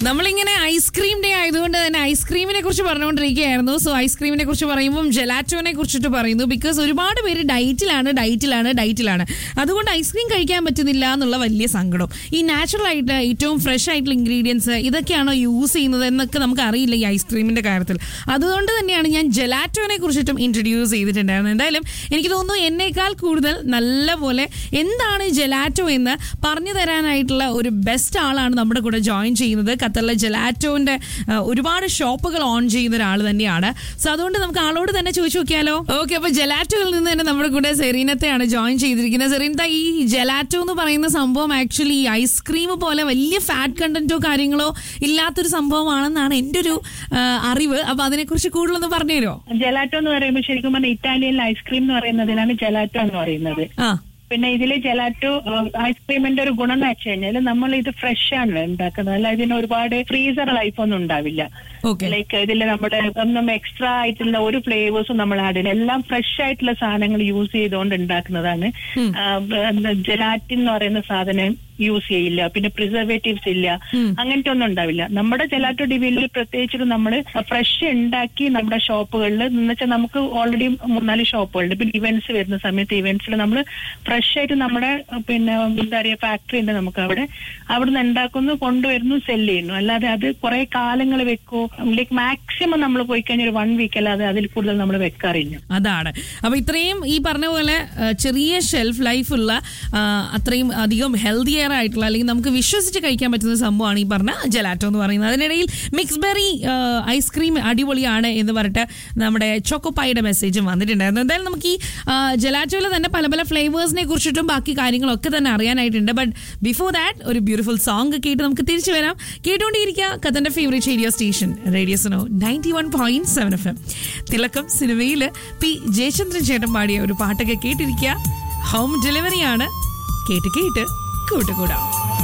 നമ്മളിങ്ങനെ ice cream day ആയതുകൊണ്ട് തന്നെ ഐസ്ക്രീമിനെ കുറിച്ച് പറഞ്ഞുകൊണ്ടിരിക്കുകയായിരുന്നു സോ ഐസ്ക്രീമിനെ കുറിച്ച് പറയുമ്പോൾ ജെലാറ്റോനെ കുറിച്ചിട്ട് പറയുന്നു ബിക്കോസ് ഒരുപാട് പേര് ഡയറ്റിലാണ് ഡയറ്റിലാണ് ഡയറ്റിലാണ് അതുകൊണ്ട് ഐസ്ക്രീം കഴിക്കാൻ പറ്റുന്നില്ല എന്നുള്ള വലിയ സങ്കടം ഈ നാച്ചുറൽ ആയിട്ട് ഏറ്റവും ഫ്രഷ് ആയിട്ടുള്ള ഇൻഗ്രീഡിയൻസ് ഇതൊക്കെയാണോ യൂസ് ചെയ്യുന്നത് എന്നൊക്കെ നമുക്ക് അറിയില്ല ഈ ഐസ്ക്രീമിന്റെ കാര്യത്തിൽ അതുകൊണ്ട് തന്നെയാണ് ഞാൻ ജെലാറ്റോനെ കുറിച്ചിട്ടും ഇൻട്രൊഡ്യൂസ് ചെയ്തിട്ടുണ്ടായിരുന്നത് എന്തായാലും എനിക്ക് തോന്നുന്നു എന്നേക്കാൾ കൂടുതൽ നല്ല പോലെ എന്താണ് ജെലാറ്റോ എന്ന് പറഞ്ഞു തരാനായിട്ടുള്ള ഒരു ബെസ്റ്റ് ആളാണ് നമ്മുടെ കൂടെ ജോയിൻ ചെയ്യുന്നത് ഖത്തറിലെ ജെലാറ്റോന്റെ ആ, ഒരുപാട് ഷോപ്പുകൾ ഓൺ ചെയ്യുന്ന ഒരാൾ തന്നെയാണ് സോ അതുകൊണ്ട് നമുക്ക് ആളോട് തന്നെ ചോദിച്ചു നോക്കിയാലോ ഓക്കെ അപ്പൊ ജെലാറ്റോയിൽ നിന്ന് തന്നെ നമ്മുടെ കൂടെ സെറീനത്തെയാണ് ജോയിൻ ചെയ്തിരിക്കുന്നത് സെറീനത്ത ഈ ജെലാറ്റോ എന്ന് പറയുന്ന സംഭവം ആക്ച്വലി ഐസ്ക്രീം പോലെ വലിയ ഫാറ്റ് കണ്ടന്റോ കാര്യങ്ങളോ ഇല്ലാത്തൊരു സംഭവമാണെന്നാണ് എൻ്റെ ഒരു ആ, അറിവ് അപ്പൊ അതിനെക്കുറിച്ച് കൂടുതലൊന്ന് പറഞ്ഞുതരുമോ ജലാറ്റോ എന്ന് പറയുമ്പോൾ ശരിക്കും പറഞ്ഞാൽ ഇറ്റാലിയൻ ഐസ്ക്രീം എന്ന് പറയുന്നതിനാണ് ജലാറ്റോ എന്ന് പറയുന്നത് ആ പിന്നെ ഇതില് ജലാറ്റോ ഐസ്ക്രീമിന്റെ ഒരു ഗുണം എന്ന് വെച്ച് കഴിഞ്ഞാൽ നമ്മൾ ഇത് ഫ്രഷ് ആണ് ഉണ്ടാക്കുന്നത് അല്ല ഇതിന് ഒരുപാട് ഫ്രീസർ ലൈഫ് ഒന്നും ഉണ്ടാവില്ല ഓക്കെ ലൈക്ക് ഇതിൽ നമ്മുടെ ഒന്നും എക്സ്ട്രാ ആയിട്ടുള്ള ഒരു ഫ്ലേവേഴ്സും നമ്മൾ ആഡ് ചെയ്യുന്നത് എല്ലാം ഫ്രഷ് ആയിട്ടുള്ള സാധനങ്ങൾ യൂസ് ചെയ്തുകൊണ്ട് ഉണ്ടാക്കുന്നതാണ് ജലാറ്റിൻ എന്ന് പറയുന്ന സാധനം യൂസ് ചെയ്യില്ല പിന്നെ പ്രിസർവേറ്റീവ്സ് ഇല്ല അങ്ങനത്തെ ഒന്നും ഉണ്ടാവില്ല നമ്മുടെ ജലാറ്റോ ഡിവിയിൽ പ്രത്യേകിച്ചിട്ട് നമ്മൾ ഫ്രഷ് ഉണ്ടാക്കി നമ്മുടെ ഷോപ്പുകളിൽ എന്ന് വെച്ചാൽ നമുക്ക് ഓൾറെഡി മൂന്നാല് ഷോപ്പുകളുണ്ട് പിന്നെ ഇവന്റ്സ് വരുന്ന സമയത്ത് ഇവന്റ്സിൽ നമ്മൾ ഫ്രഷ് ആയിട്ട് നമ്മുടെ പിന്നെ എന്താ പറയുക ഫാക്ടറി ഉണ്ട് നമുക്ക് അവിടെ അവിടുന്ന് ഉണ്ടാക്കുന്നു കൊണ്ടുവരുന്നു സെല് ചെയ്യുന്നു അല്ലാതെ അത് കുറെ കാലങ്ങൾ വെക്കോ ലൈക്ക് മാക്സിമം നമ്മൾ പോയി കഴിഞ്ഞാൽ ഒരു വൺ വീക്ക് അല്ലാതെ അതിൽ കൂടുതൽ നമ്മൾ വെക്കാറില്ല അതാണ് അപ്പൊ ഇത്രയും ഈ പറഞ്ഞ പോലെ ആ, ചെറിയ ഷെൽഫ് ലൈഫ് ഉള്ള ആ, അത്രയും അധികം ഹെൽത്തിയർ ആയിട്ടുള്ള അല്ലെങ്കിൽ നമുക്ക് വിശ്വസിച്ച് കഴിക്കാൻ പറ്റുന്ന സംഭവമാണ് ഈ പറഞ്ഞ ജലാറ്റോ എന്ന് പറയുന്നത് അതിനിടയിൽ മിക്സ് ബെറി ഐസ്ക്രീം അടിപൊളിയാണ് എന്ന് പറഞ്ഞിട്ട് നമ്മുടെ ചോക്കോപ്പായുടെ മെസ്സേജും വന്നിട്ടുണ്ടായിരുന്നു എന്തായാലും നമുക്ക് ഈ ജലാറ്റോയിൽ തന്നെ പല പല ഫ്ലേവേഴ്സിനെ കുറിച്ചിട്ടും ബാക്കി കാര്യങ്ങളൊക്കെ തന്നെ അറിയാനായിട്ടുണ്ട് ബട്ട് ബിഫോർ ദാറ്റ് ഒരു ബ്യൂട്ടിഫുൾ സോങ് കേട്ട് നമുക്ക് തിരിച്ചു വരാം കേട്ടുകൊണ്ടിരിക്കുക കഥന്റെ favourite radio station radio Suno ninety one point seven F M തിളക്കം സിനിമയിൽ പി ജയചന്ദ്രൻ ചേട്ടൻ പാടിയ ഒരു പാട്ടൊക്കെ കേട്ടിരിക്കുക ഹോം ഡെലിവറിയാണ് കേട്ട് കേട്ട് കൂട്ടുകൂടാം